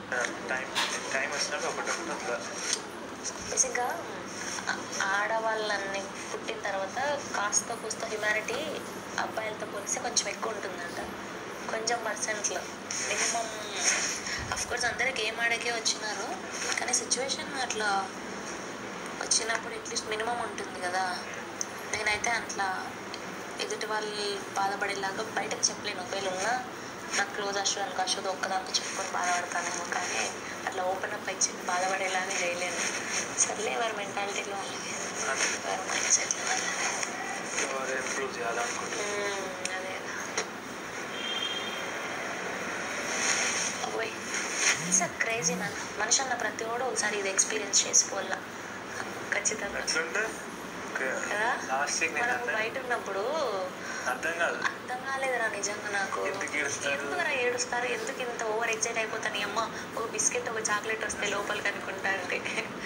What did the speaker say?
Time time వచ్చినాక ఒకటి ఒకటి అట్లా బేసిక్గా ఆ- ఆడవాళ్ళని పుట్టిన తర్వాత కాస్త కూస్త హ్యుమానిటీ అబ్బాయిలతో పోలిస్తే కొంచెం ఎక్కువ ఉంటుందంట కొంచెం పర్సెంట్లో మినిమం కోర్స్ అందరూ గేమ్ ఆడకే వచ్చినారు కానీ సిచ్యువేషన్ అట్లా వచ్చినప్పుడు అట్లీస్ట్ మినిమం ఉంటుంది కదా నేనైతే అట్లా ఎదుటి వాళ్ళు బాధపడేలాగా బయటకు చెప్పలేను ఒకవేళ ఉన్నా నాకు క్లోజ్ అశ్వ అనుకో అశ్వద్ ఒక్కదాంతో చెప్పుకొని బాధపడతానేమో కానీ అట్లా ఓపెన్ అప్ ఇచ్చి బాధపడేలాగా చేయలేను సర్లే ఎవరి మెంటాలిటీలో ఎవరి మైండ్ సెట్లో వాళ్ళది. ఎవరు ఇంప్రూవ్ చేయాలనుకుంటున్నారు మ్మ్, అదే ఓయ్ ఇట్స్ క్రేజీ నన్ను మనిషి అన్న ప్రతి వాడు ఒకసారి ఇది ఎక్స్పీరియన్స్ చేసుకోవాలా ఖచ్చితంగా ఎట్లుంటే కదా లాస్ట్ నేను మనం అర్థం బయట ఉన్నప్పుడు అర్థం కాదు అర్థం కాలేదురా నిజంగా నాకు ఎందుకు ఏడుస్తారు? ఎందుకురా ఏడుస్తారు ఎందుకు ఇంత ఓవర్ ఎక్సైట్ అయిపోతాను అమ్మ ఒక బిస్కెట్ ఒక చాక్లెట్ వస్తే లోపలికి అనుకుంటా అంటే